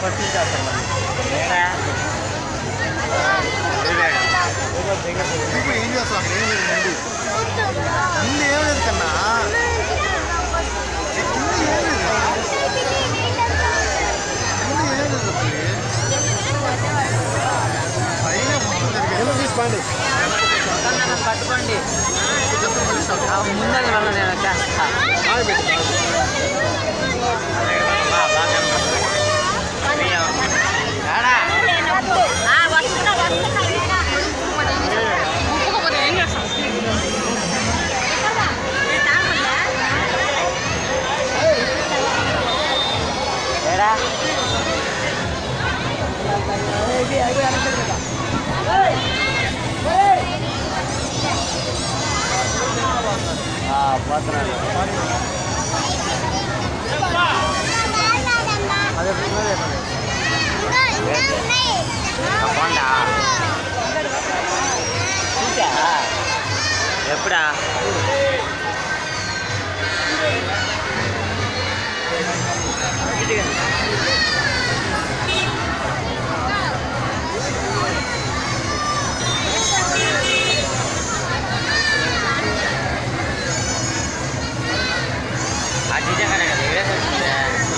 First చేస్తాను ఇప్పుడు ఏం చేస్తాం అక్కడ ఏం లేదు ముందు ముందు ఏం లేదు కన్నా ముందు ఏం లేదు ముందు ఏం లేదు తల్లి. పైన మొత్తం జరిగేది. తీసుకోండి పట్టుకోండి కొంచెం మళ్ళీ start. ఆ ముందర నన్ను నేను వచ్చేస్తా ఆగి పెట్టు, ఆగి. రాడా ఏడా పోతున్నాడు అదే ఉన్నదే పని. తప్పకుండా చూసా ఎప్పుడా అది నిజంగానే కదా ఇక్కడే వచ్చిందే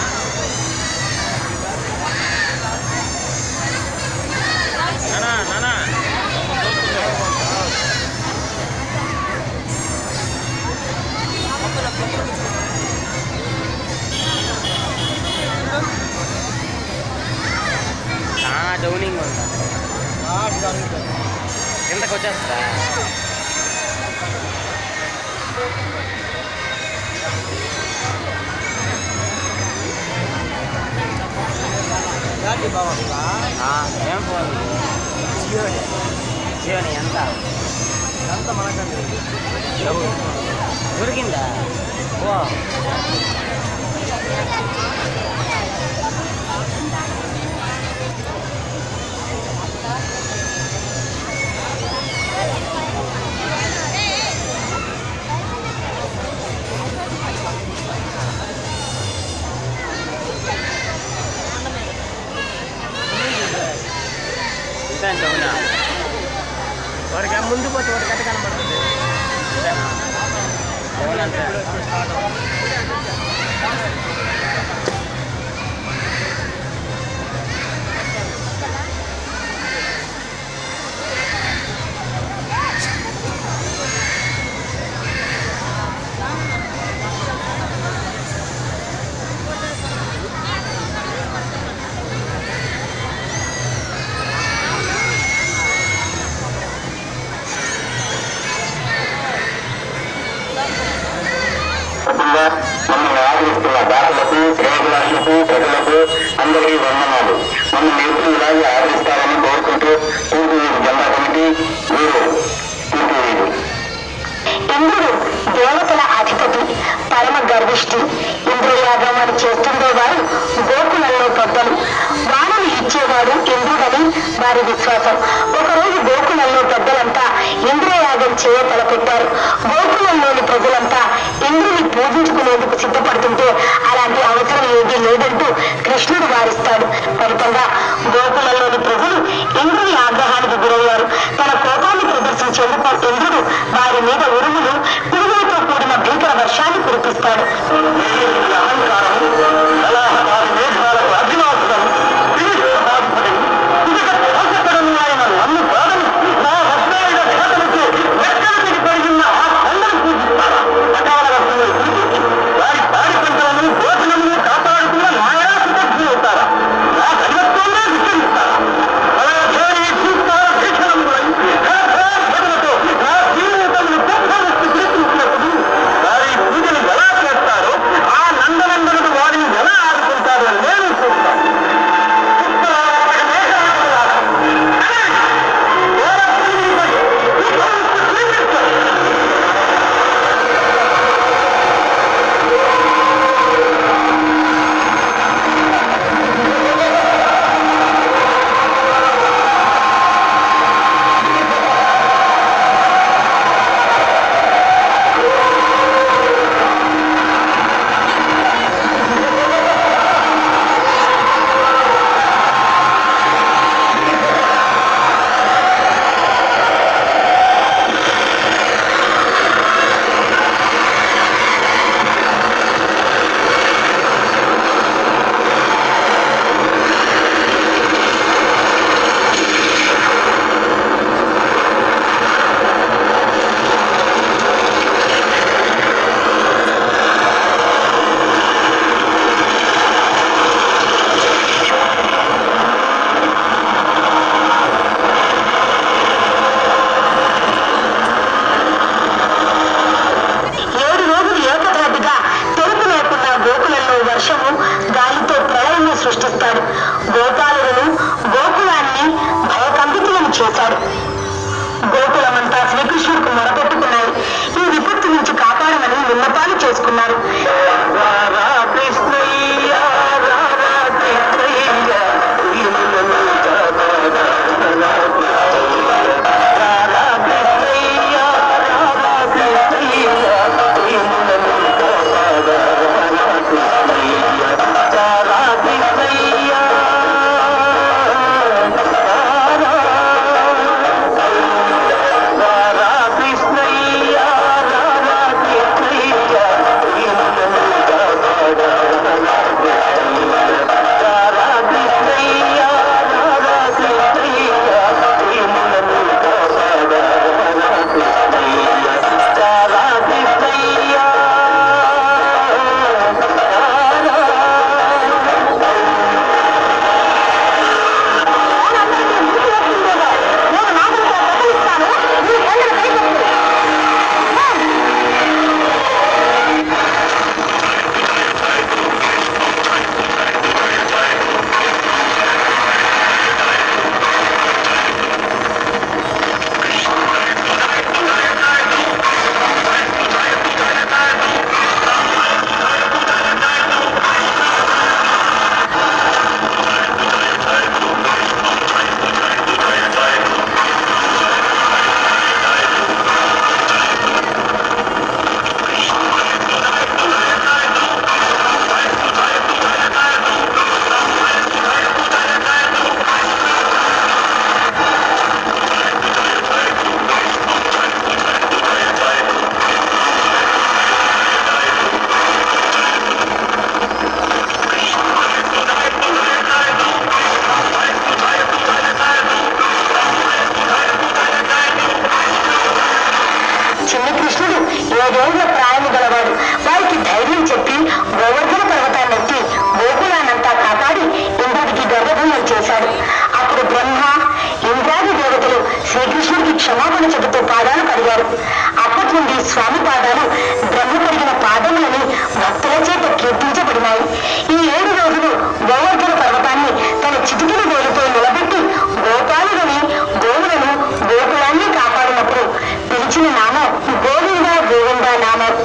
నానా నానా చాలా డౌనింగ్ ఉందా లాస్ట్ దానికి కిందకు వచ్చేస్తా జాతి బాగుందా ఆ, ఏం ఫోన్ జియోని జియోని ఎంత ఎంత మనకండి ఎవరు దొరికిందా ఓ ఇంత ఎంత అవునా వాడికి ముందు పోతే వాడికి ఎట్ట కనబడుతుంది అవునంటే కుటుంబ మమ్మల్ని ఆదరిస్తున్న దాతలకు శ్రేయభిలాషులకు ప్రజలకు అందరికీ వందనాలు మమ్మల్ని ఎప్పుడు ఇలాగే ఆదరిస్తారని కోరుకుంటూ తూర్పు వీధి జెండా కమిటీ మీరు తూర్పు వీధి ఇంద్రుడు దేవతల అధిపతి పరమ గర్విష్ఠి ఇంద్రయాగం అని చేస్తుండేవారు గోకులంలో పెద్దలు వాణులు ఇచ్చేవాడు ఇంద్రుడని వారి విశ్వాసం ఒకరోజు గోకులంలో పెద్దలంతా ఇంద్రయాగం చేయ తలపెట్టారు గోకులంలోని ప్రజలంతా ఇంద్రుని పూజించుకునేందుకు సిద్ధపడుతుంటే అలాంటి అవసరం ఏదీ లేదంటూ కృష్ణుడు వారిస్తాడు ఫలితంగా గోకులంలోని ప్రజలు ఇంద్రుని ఆగ్రహానికి గురయ్యారు తన కోపాన్ని ప్రదర్శించేందుకు ఇంద్రుడు వారి మీద ఉరుములు పురుగులతో కూడిన భీకర వర్షాన్ని కురిపిస్తాడు అహంకారం కళాహారి మేఘాలకు అభిలాషం బాధపడి ఇదిగ ఆయన నన్ను ప్రాణం నా వస్త్రాయుధ ఘటనకు వెక్కల మీద పెరిగిన ఆ కొండను పూజిస్తారా సకాల వర్షములు కురిపించి వారి పాడి పంటలను భోజనమును కాపాడుతున్న మాయాసుతజ్ఞులు అవుతారా నా దైవత్వాన్నే విస్తరిస్తారా బలధోని భూతాల భీషణములై ఘనఘోషములతో నా జీవితమును దుఃఖముస్తూ గుర్తించినప్పుడు వారి పూజలు ఎలా చేస్తారో ఆ గోపాలులను గోకులాన్ని భయకంపితులను చేశాడు గోకులమంతా శ్రీకృష్ణుడికి మొరపెట్టుకున్నారు ఈ విపత్తు నుంచి కాపాడమని విన్నపాలు చేసుకున్నారు చిన్న కృష్ణుడు ఏడేళ్ల ప్రాయము గలవాడు వారికి ధైర్యం చెప్పి గోవర్ధన పర్వతాన్ని ఎత్తి గోకులానంతా కాపాడి ఇంద్రుడికి గర్భభూమం చేశాడు అప్పుడు బ్రహ్మ ఇంద్రాది దేవతలు శ్రీకృష్ణుడికి క్షమాపణ చెబుతూ పాదాలు కడిగారు అప్పటి నుండి స్వామి పాదాలు బ్రహ్మ కడిగిన పాదములని భక్తుల చేత కీర్తించబడినాయి ఈ ఏడు రోజులు గోవర్ధన పర్వతాన్ని తన చిటికిన వేలుతో నిలబెట్టి గోపాలులని గోవులను గోకులాన్ని కాపాడినప్పుడు పిలిచిన నామం గోవింద గోవింద నామం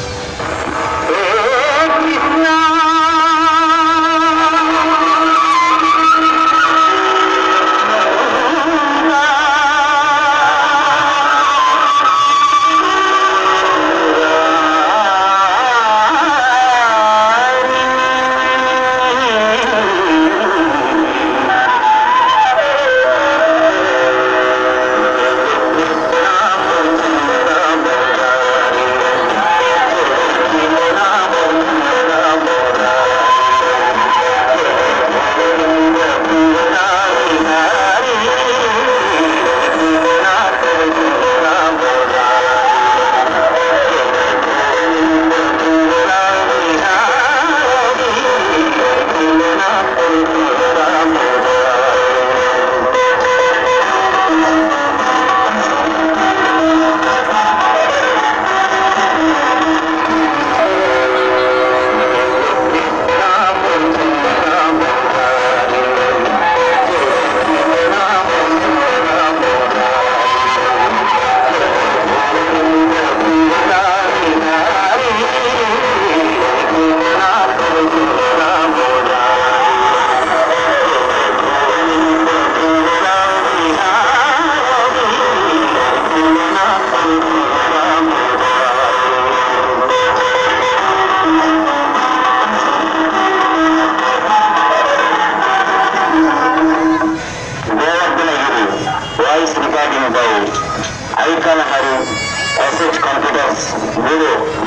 Govardhanagiri voice recording by Icon Hari S H computers మూడు